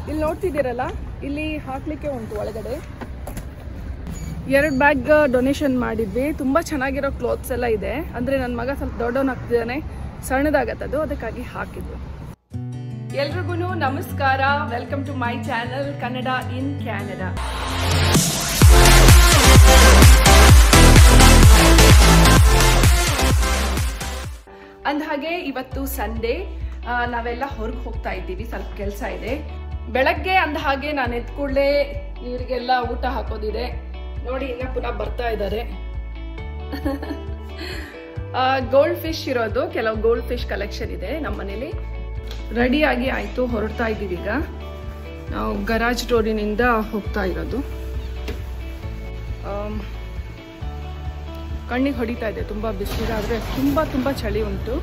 ಇಲ್ಲಿ ನೋಡ್ತಿದ್ದೀರಲ್ಲ ಇಲ್ಲಿ ಹಾಕ್ಲಿಕ್ಕೆ ಉಂಟು ಒಳಗಡೆ ಎರಡು ಬ್ಯಾಗ್ ಡೊನೇಷನ್ ಮಾಡಿದ್ವಿ ತುಂಬಾ ಚೆನ್ನಾಗಿರೋ ಕ್ಲೋತ್ಸ್ ಎಲ್ಲ ಇದೆ ಅಂದ್ರೆ ನನ್ನ ಮಗ ಸ್ವಲ್ಪ ದೊಡ್ಡವನಾಗ್ತಿದ್ದಾನೆ ಸಣ್ಣದಾಗತ್ತದು ಅದಕ್ಕಾಗಿ ಹಾಕಿದ್ವಿ ಎಲ್ರಿಗೂ ನಮಸ್ಕಾರ welcome to my channel Kannada in Canada ಅಂದಹಾಗೆ ಇವತ್ತು ಸಂಡೇ ನಾವೆಲ್ಲ ಹೊರಗೆ ಹೋಗ್ತಾ ಇದ್ದೀವಿ ಸ್ವಲ್ಪ ಕೆಲಸ ಇದೆ ಬೆಳಗ್ಗೆ ಅಂದ ಹಾಗೆ ನಾನು ಎದ್ದ ಕೂಡಲೇ ಇವರಿಗೆಲ್ಲ ಊಟ ಹಾಕೋದಿದೆ ನೋಡಿ ಈಗ ಪುನಃ ಬರ್ತಾ ಇದ್ದಾರೆ ಗೋಲ್ಡ್ ಫಿಶ್ ಇರೋದು ಕೆಲವು ಗೋಲ್ಡ್ ಫಿಶ್ ಕಲೆಕ್ಷನ್ ಇದೆ ನಮ್ಮ ಮನೇಲಿ ರೆಡಿ ಆಗಿ ಆಯ್ತು ಹೊರಡ್ತಾ ಇದ್ದೀವಿ ಈಗ ನಾವು ಗರಾಜ್ ರೋಡಿನಿಂದ ಹೋಗ್ತಾ ಇರೋದು ಆಮ್, ಕಣ್ಣಿಗೆ ಹೊಡಿತಾ ಇದೆ ತುಂಬಾ ಬಿಸಿಲಿದೆ ಆದ್ರೆ ತುಂಬಾ ತುಂಬಾ ಚಳಿ ಉಂಟು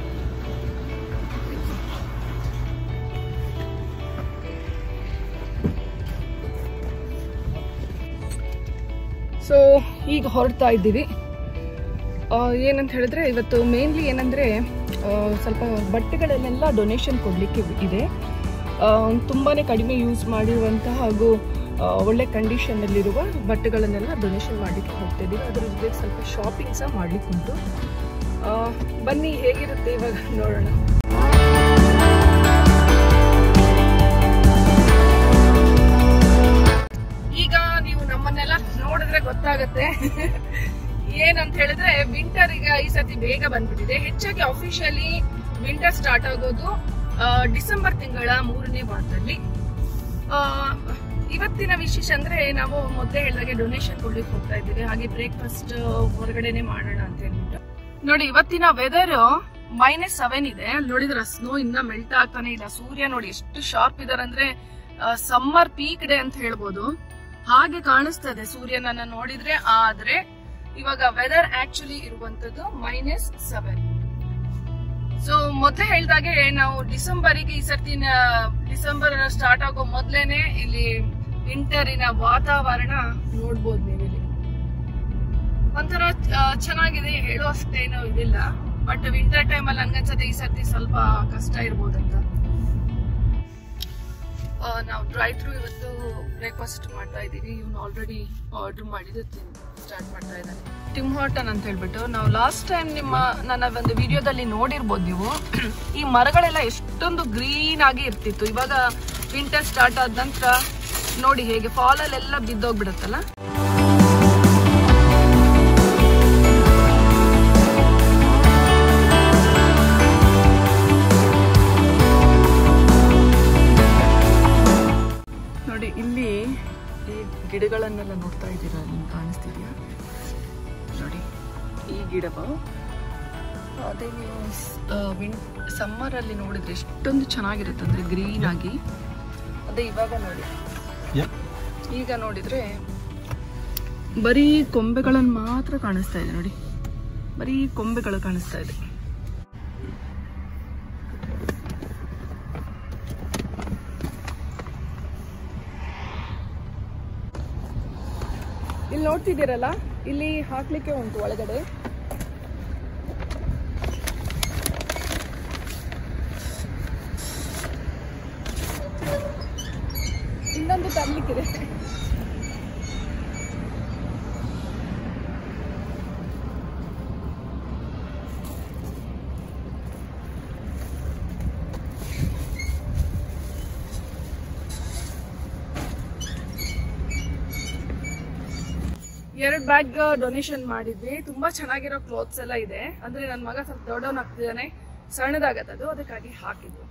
ಸೊ ಈಗ ಹೊರಡ್ತಾ ಇದ್ದೀವಿ ಆ, ಏನಂತ ಹೇಳಿದ್ರೆ ಇವತ್ತು ಮೇನ್ಲಿ ಏನಂದ್ರೆ ಆ, ಸ್ವಲ್ಪ ಬಟ್ಟೆಗಳನ್ನೆಲ್ಲ ಡೊನೇಷನ್ ಕೊಡಲಿಕ್ಕೆ ಇದೆ ಆ, ತುಂಬಾನೇ ಕಡಿಮೆ ಯೂಸ್ ಮಾಡಿರುವಂತಹ ಹಾಗೂ ಆ, ಒಳ್ಳೆ ಕಂಡೀಷನ್ನಲ್ಲಿರುವ ಬಟ್ಟೆಗಳನ್ನೆಲ್ಲ ಡೊನೇಷನ್ ಮಾಡಲಿಕ್ಕೆ ಹೋಗ್ತಾ ಇದ್ದೀವಿ ಅದ್ರ ಜೊತೆ ಸ್ವಲ್ಪ ಶಾಪಿಂಗ್ ಸಹ ಮಾಡ್ಲಿಕ್ಕೆ ಉಂಟು ಆ, ಬನ್ನಿ ಹೇಗಿರುತ್ತೆ ಇವಾಗ ನೋಡೋಣ ಈಗ ನೀವು ನಮ್ಮನ್ನೆಲ್ಲ ನೋಡಿದ್ರೆ ಗೊತ್ತಾಗತ್ತೆ ಏನಂತ ಹೇಳಿದ್ರೆ ವಿಂಟರ್ ಈಗ ಈ ಸತಿ ಬೇಗ ಬಂದ್ಬಿಟ್ಟಿದೆ ಹೆಚ್ಚಾಗಿ ಅಫಿಷಿಯಲಿ ವಿಂಟರ್ ಸ್ಟಾರ್ಟ್ ಆಗೋದು ಆ, ಡಿಸೆಂಬರ್ ತಿಂಗಳ ಮೂರನೇ ವಾರದಲ್ಲಿ ಆ, ಇವತ್ತಿನ ವಿಶೇಷ ಅಂದ್ರೆ ನಾವು ಮೊದಲೇ ಹೇಳಿದಾಗೆ ಡೊನೇಷನ್ ಕೊಡ್ಲಿಕ್ಕೆ ಹೋಗ್ತಾ ಇದ್ದೀವಿ ಹಾಗೆ ಬ್ರೇಕ್ಫಾಸ್ಟ್ ಹೊರಗಡೆನೆ ಮಾಡೋಣ ಅಂತ ಹೇಳ್ಬಿಟ್ಟು ನೋಡಿ ಇವತ್ತಿನ ವೆದರ್ ಮೈನಸ್ ಸೆವೆನ್ ಇದೆ ಅಲ್ಲಿ ನೋಡಿದ್ರೆ ಸ್ನೋ ಇನ್ನ ಮೆಲ್ಟ್ ಆಗ್ತಾನೆ ಇಲ್ಲ ಸೂರ್ಯ ನೋಡಿ ಎಷ್ಟು ಶಾರ್ಪ್ ಇದಾರೆ ಅಂದ್ರೆ ಸಮ್ಮರ್ ಪೀಕ್ ಡೇ ಅಂತ ಹೇಳ್ಬೋದು ಹಾಗೆ ಕಾಣಿಸ್ತದೆ ಸೂರ್ಯನನ್ನ ನೋಡಿದ್ರೆ ಆದ್ರೆ ಇವಾಗ ವೆದರ್ ಆಕ್ಚುಲಿ ಇರುವಂತದ್ದು ಮೈನಸ್ ಸೆವೆನ್ ಸೊ ಮೊದಲೇ ಹೇಳ್ದಾಗೆ ನಾವು ಡಿಸೆಂಬರಿಗೆ ಈ ಸರ್ತಿ ಡಿಸೆಂಬರ್ ಸ್ಟಾರ್ಟ್ ಆಗೋ ಮೊದ್ಲೇನೆ ಇಲ್ಲಿ ವಿಂಟರಿನ ವಾತಾವರಣ ನೋಡ್ಬೋದು ನೀವು ಇಲ್ಲಿ ಒಂಥರ ಆ, ಚೆನ್ನಾಗಿದೆ ಹೇಳುವಷ್ಟೇನೋ ಇದಿಲ್ಲ ಬಟ್ ವಿಂಟರ್ ಟೈಮ್ ಅಲ್ಲಿ ಹಂಗನ್ಸತ್ತೆ ಈ ಸರ್ತಿ ಸ್ವಲ್ಪ ಕಷ್ಟ ಇರ್ಬೋದಂತ ಆ, ನಾವು ಡ್ರೈ ಥ್ರೂ ಇವತ್ತು ಬ್ರೇಕ್ಫಾಸ್ಟ್ ಮಾಡ್ತಾ ಇದೀವಿ ಇವ್ನು ಆಲ್ರೆಡಿ ಆರ್ಡರ್ ಮಾಡಿದ್ದು ಸ್ಟಾರ್ಟ್ ಮಾಡ್ತಾ ಇದ್ದಾನೆ ಟಿಮ್ ಹಾರ್ಟನ್ ಅಂತ ಹೇಳ್ಬಿಟ್ಟು ನಾವು ಲಾಸ್ಟ್ ಟೈಮ್ ನಿಮ್ಮ ನನ್ನ ಒಂದು ವಿಡಿಯೋದಲ್ಲಿ ನೋಡಿರ್ಬೋದು ನೀವು ಈ ಮರಗಳೆಲ್ಲ ಎಷ್ಟೊಂದು ಗ್ರೀನ್ ಆಗಿ ಇರ್ತಿತ್ತು ಇವಾಗ ವಿಂಟರ್ ಸ್ಟಾರ್ಟ್ ಆದ ನಂತರ ನೋಡಿ ಹೇಗೆ ಫಾಲ್ ಅಲ್ಲೆಲ್ಲ ಬಿದ್ದೋಗ್ಬಿಡುತ್ತಲ್ಲ ನೋಡಿ ಇಲ್ಲಿ ಈ ಗಿಡಗಳನ್ನೆಲ್ಲ ನೋಡ್ತಾ ಇದ್ದೀರಾ ನಿಮ್ಗೆ ಕಾಣಿಸ್ತಿದ್ಯಾ ನೋಡಿ ಈ ಗಿಡವು ಅದೇ ನೀವು ವಿನ್ ಸಮ್ಮರ್ ಅಲ್ಲಿ ನೋಡಿದ್ರೆ ಎಷ್ಟೊಂದು ಚೆನ್ನಾಗಿರುತ್ತೆ ಅಂದ್ರೆ ಗ್ರೀನ್ ಆಗಿ ಅದೇ ಇವಾಗ ನೋಡಿ ಈಗ ನೋಡಿದ್ರೆ ಬರೀ ಕೊಂಬೆಗಳನ್ನು ಮಾತ್ರ ಕಾಣಿಸ್ತಾ ಇದೆ ನೋಡಿ ಬರೀ ಕೊಂಬೆಗಳು ಕಾಣಿಸ್ತಾ ಇದೆ ಇಲ್ಲಿ ನೋಡ್ತಿದ್ದೀರಲ್ಲ ಇಲ್ಲಿ ಹಾಕ್ಲಿಕ್ಕೆ ಉಂಟು ಒಳಗಡೆ ಇನ್ನೊಂದು ತರ್ಲಿಕ್ಕಿದೆ ಎರಡು ಬ್ಯಾಗ್ ಡೊನೇಷನ್ ಮಾಡಿದ್ವಿ ತುಂಬಾ ಚೆನ್ನಾಗಿರೋ ಕ್ಲೋತ್ಸ್ ಎಲ್ಲ ಇದೆ ಅಂದ್ರೆ ನನ್ನ ಮಗ ಸ್ವಲ್ಪ ದೊಡ್ಡವನಾಗ್ತಿದ್ದಾನೆ ಸಣ್ಣದಾಗತ್ತದು ಅದಕ್ಕಾಗಿ ಹಾಕಿದ್ವಿ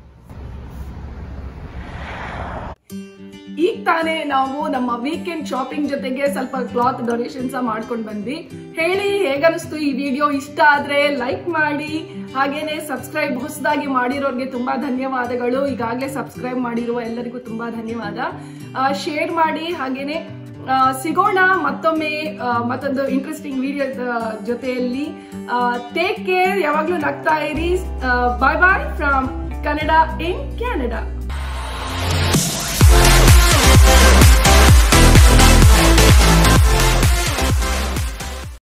ಈಗ ತಾನೇ ನಾವು ನಮ್ಮ ವೀಕೆಂಡ್ ಶಾಪಿಂಗ್ ಜೊತೆಗೆ ಸ್ವಲ್ಪ ಕ್ಲಾತ್ ಡೊನೇಷನ್ಸ್ ಮಾಡ್ಕೊಂಡು ಬಂದ್ವಿ ಹೇಳಿ ಹೇಗನಿಸ್ತು ಈ ವಿಡಿಯೋ ಇಷ್ಟ ಆದ್ರೆ ಲೈಕ್ ಮಾಡಿ ಹಾಗೇನೆ ಸಬ್ಸ್ಕ್ರೈಬ್ ಹೊಸದಾಗಿ ಮಾಡಿರೋರ್ಗೆ ತುಂಬಾ ಧನ್ಯವಾದಗಳು ಈಗಾಗಲೇ ಸಬ್ಸ್ಕ್ರೈಬ್ ಮಾಡಿರುವ ಎಲ್ಲರಿಗೂ ತುಂಬಾ ಧನ್ಯವಾದ ಶೇರ್ ಮಾಡಿ ಹಾಗೇನೆ ಆ, ಸಿಗೋಣ ಮತ್ತೊಮ್ಮೆ ಆ, ಮತ್ತೊಂದು ಇಂಟ್ರೆಸ್ಟಿಂಗ್ ವಿಡಿಯೋ ಜೊತೆಯಲ್ಲಿ ಟೇಕ್ ಕೇರ್ ಯಾವಾಗ್ಲೂ ನಗ್ತಾ ಇರಿ bye bye from Kannada in Canada